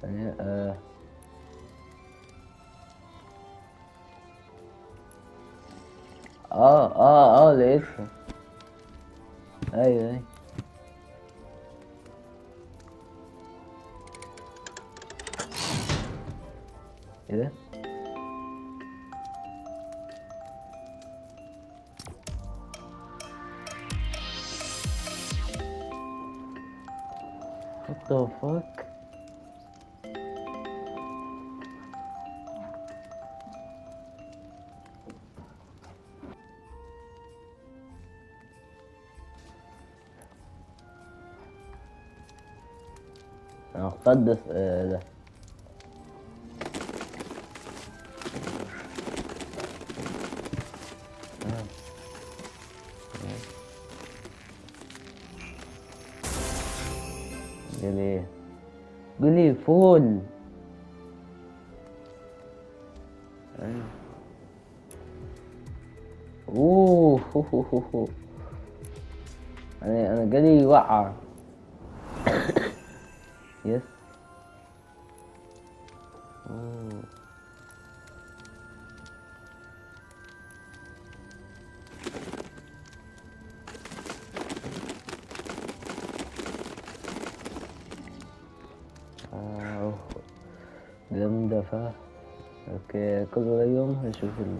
ثانية اه اه اه اه لقيتها ايوه ايوه ايه ده What the fuck? انا اخترت ده آه، ده آه. قال ايه قال لي فول أيوة. اوه هو هو هو هو. انا انا جالي وقع يس أوه. آه، جامدة فا اوكي كل يوم هشوف ال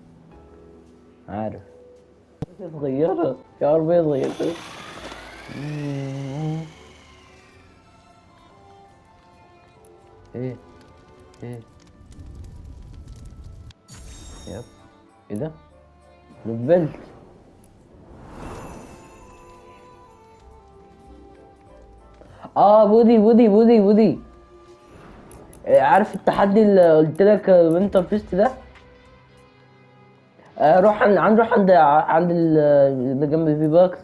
عارف صغيرة يا عربية صغيرة ايه ايه يب ايه ده لفلت اه بودي بودي بودي بودي إيه، عارف التحدي اللي قلت لك وينتر فيست ده آه، روح عند عند روح عند عند ال- اللي جنب في باكس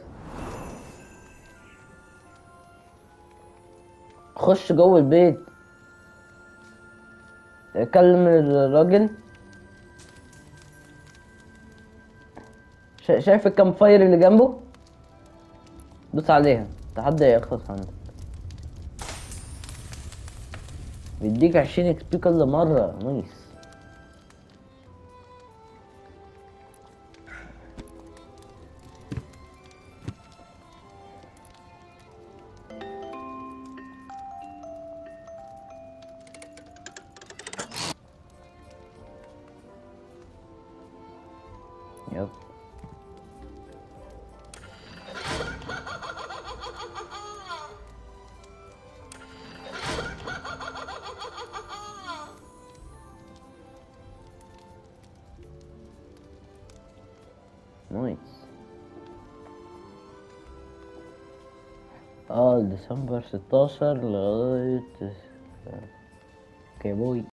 خش جوه البيت كلم الراجل شا- شايف الكام فاير اللي جنبه دوس عليها تحدي يخلص عندك بيديك عشرين اكس بي كل مرة نايس يب نايس اه ديسمبر ستاشر لغاية اوكي بوي